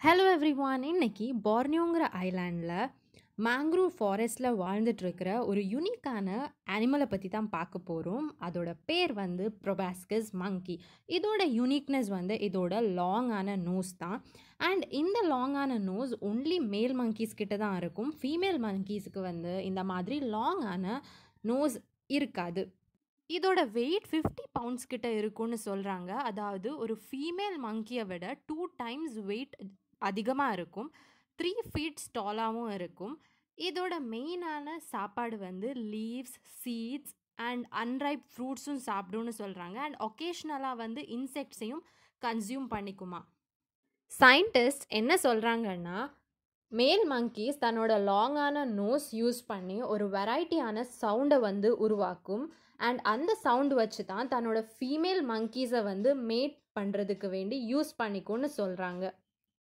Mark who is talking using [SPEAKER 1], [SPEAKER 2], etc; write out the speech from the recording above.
[SPEAKER 1] hello everyone இன்னைக்கு பார்னியோங்கிற ஐலாண்டில் mangrove ஃபாரஸ்ட்டில் வாழ்ந்துட்டு இருக்கிற ஒரு யூனிக்கான அனிமலை பற்றி தான் பார்க்க போகிறோம் அதோட பேர் வந்து ப்ரொபாஸ்கஸ் மங்கி இதோட யூனிக்னஸ் வந்து இதோட லாங்கான நோஸ் தான் அண்ட் இந்த லாங்கான நோஸ் ஒன்லி மேல் மங்கீஸ் கிட்ட தான் இருக்கும் ஃபீமேல் மங்கீஸுக்கு வந்து இந்த மாதிரி லாங்கான நோஸ் இருக்காது இதோட வெயிட் ஃபிஃப்டி பவுண்ட்ஸ் கிட்ட இருக்கும்னு சொல்கிறாங்க அதாவது ஒரு ஃபீமேல் மங்கியை விட டூ டைம்ஸ் வெயிட் அதிகமாக இருக்கும் த்ரீ ஃபீட் ஸ்டாலாகவும் இருக்கும் இதோட மெயினான சாப்பாடு வந்து லீவ்ஸ் சீட்ஸ் அண்ட் அன்ரைப் ஃப்ரூட்ஸும் சாப்பிடும்னு சொல்கிறாங்க அண்ட் ஒகேஷ்னலாக வந்து இன்செக்ட்ஸையும் கன்சியூம் பண்ணிக்குமா சயின்டிஸ்ட் என்ன சொல்கிறாங்கன்னா மேல் மங்கீஸ் தன்னோட லாங்கான நோஸ் யூஸ் பண்ணி ஒரு வெரைட்டியான சவுண்டை வந்து உருவாக்கும் அண்ட் அந்த சவுண்ட் வச்சு தான் தன்னோட ஃபீமேல் மங்கீஸை வந்து மேட் பண்ணுறதுக்கு வேண்டி யூஸ் பண்ணிக்கும்னு சொல்கிறாங்க